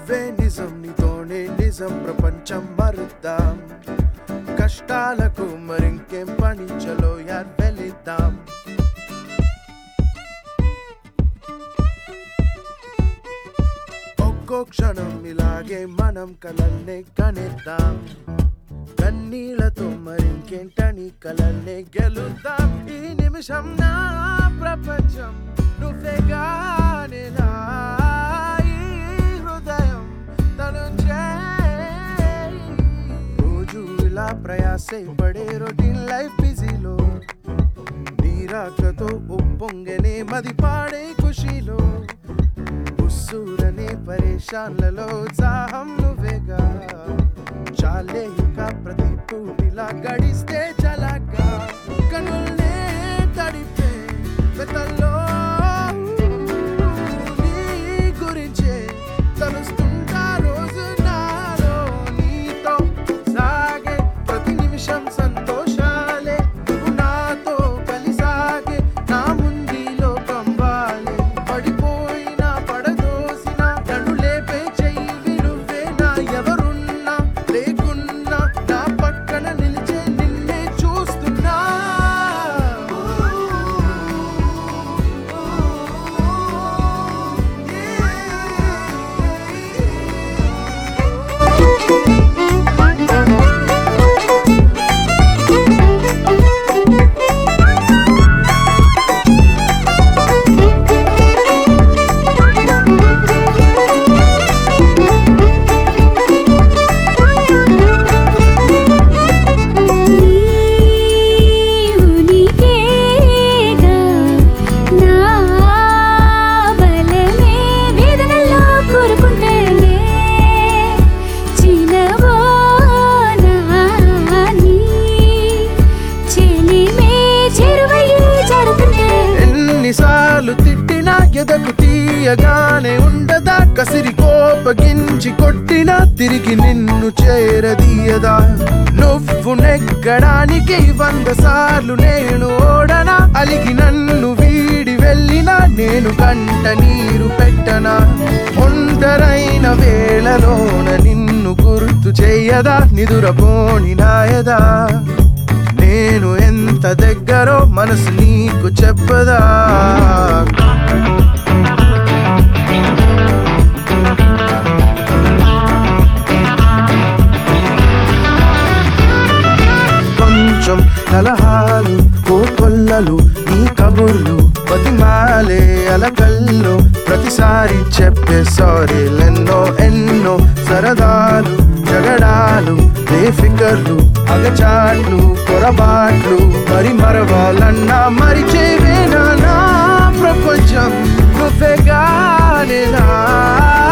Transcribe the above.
నువ్వే నిజం నీతోనే నిజం ప్రపంచం మరుద్దాం కష్టాలకు మరింకేం పని చలో యార్ వెళిద్దాం ఒక్కో క్షణం ఇలాగే మనం కలల్నే కనిద్దాం కన్నీళ్లతో మరింకేంటని కలల్నే గెలుద్దాం ఈ నిమిషం నా ప్రపంచం నువ్వేగానే నా ఈ హృదయం తనుంచే రోజు ఇలా ప్రయాసే పడే రొటీన్ లైఫ్ బిజీలో నీరాకతో ఉప్పొంగనే మది పాడే ఖుషీలో ఉస్సూరనే పరేషాన్లలో ఉత్సాహం నువ్వేగా చాలే ఇక ప్రతి పూటిలా గడిస్తే చలాగా కనుల్నే తడిపే వెతల్లో నీ గురించే తలుస్తుంటా రోజు నాలో నీతో సాగే ప్రతి నిమిషం సంతోషాలే నువ్వు నాతో కలిసాగే నా ముందు లోకం వాలే పడిపోయినా పడదోసిన నన్ను లేపే చెయ్యి నువ్వే నా ఎవరున్నా లేకున్నా నా పక్కన నిలిచే నిన్నే చూస్తున్నా నీవునికేగా నా బలమే వేదనలో కోరుకుంటేనే చిన్నబోనా నీ చెలిమే చెరువయ్యి జరుగుతుంటే ఎన్నిసార్లు తిట్టినా ఎదకు తీయగానే ఉండదా కసిరి కోపగించి కొట్టినా తిరిగి నిన్ను చేరదీయదా నువ్వు నెగ్గడానికి వంద సార్లు నేను ఓడనా అలిగి నన్ను వీడి వెళ్ళినా నేను కంట నీరు పెట్టనా ఒంటరైన వేళలోన నిన్ను గుర్తు చెయ్యదా నిదురపోని నాయదా నేను ఎంత దగ్గరో మనసు నీకు చెప్పదా కొంచెం కలహాలు కోకొల్లలు నీ కబుర్లు బతిమాలే అలకల్లో ప్రతిసారి చెప్పే సారీలెన్నో ఎన్నో సరదాలు జగడాలు బేఫికర్లు అగచాట్లు పొరబాట్లు మరి మరవాలన్నా మరిచేవేనా నా ప్రపంచం నువ్వేగానే నా